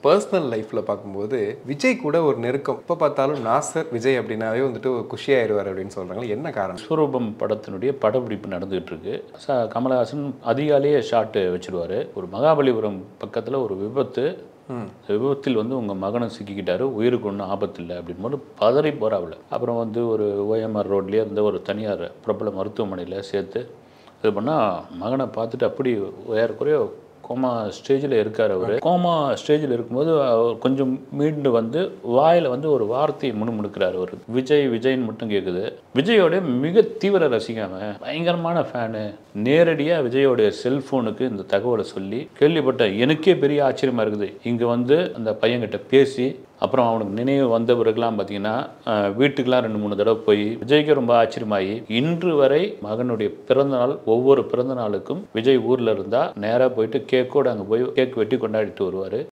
personal லைஃப்பில் பார்க்கும்போது விஜய் கூட ஒரு நெருக்கம் இப்போ பார்த்தாலும் நாசர் விஜய் அப்படின்னாவே வந்துட்டு ஒரு குஷியாயிருவார் அப்படின்னு சொல்கிறாங்க என்ன காரணம் விஸ்வரூபம் படத்தினுடைய படப்பிடிப்பு நடந்துகிட்டு இருக்கு ச கமலஹாசன் அதிகாலையே ஷாட்டு வச்சிருவாரு ஒரு மகாபலிபுரம் பக்கத்தில் ஒரு விபத்து இந்த விபத்தில் வந்து உங்கள் மகனை சிக்கிக்கிட்டாரு உயிருக்கு ஒன்றும் ஆபத்து இல்லை அப்படின்னு போது பதறி போகிறாப்புல அப்புறம் வந்து ஒரு ஓஎம்ஆர் ரோட்லேயே இருந்த ஒரு தனியார் பிரபல மருத்துவமனையில் சேர்த்து இது பண்ணால் மகனை பார்த்துட்டு அப்படி ஏறக்குறைய கோமா ஸ்டேஜில் இருக்கார் அவர் கோமா ஸ்டேஜில் இருக்கும்போது அவர் கொஞ்சம் மீண்டு வந்து வாயில் வந்து ஒரு வார்த்தையை முணுமுணுக்கிறார் அவர் விஜய் விஜய்ன்னு மட்டும் கேட்குது விஜயோட மிக தீவிர ரசிகாம பயங்கரமான ஃபேனு நேரடியாக விஜயோடைய செல்ஃபோனுக்கு இந்த தகவலை சொல்லி கேள்விப்பட்ட எனக்கே பெரிய ஆச்சரியமாக இருக்குது இங்கே வந்து அந்த பையன்கிட்ட பேசி அப்புறம் அவனுக்கு நினைவு வந்த பிறகுலாம் பார்த்தீங்கன்னா அஹ், வீட்டுக்கெலாம் ரெண்டு மூணு தடவை போய் விஜய்க்கு ரொம்ப ஆச்சரியமாகி இன்று வரை மகனுடைய பிறந்த நாள் ஒவ்வொரு பிறந்த நாளுக்கும் விஜய் ஊரில் இருந்தால் நேராக போயிட்டு கேக்கோடு அங்கே போய் கேக் வெட்டி கொண்டாடிட்டு வருவார்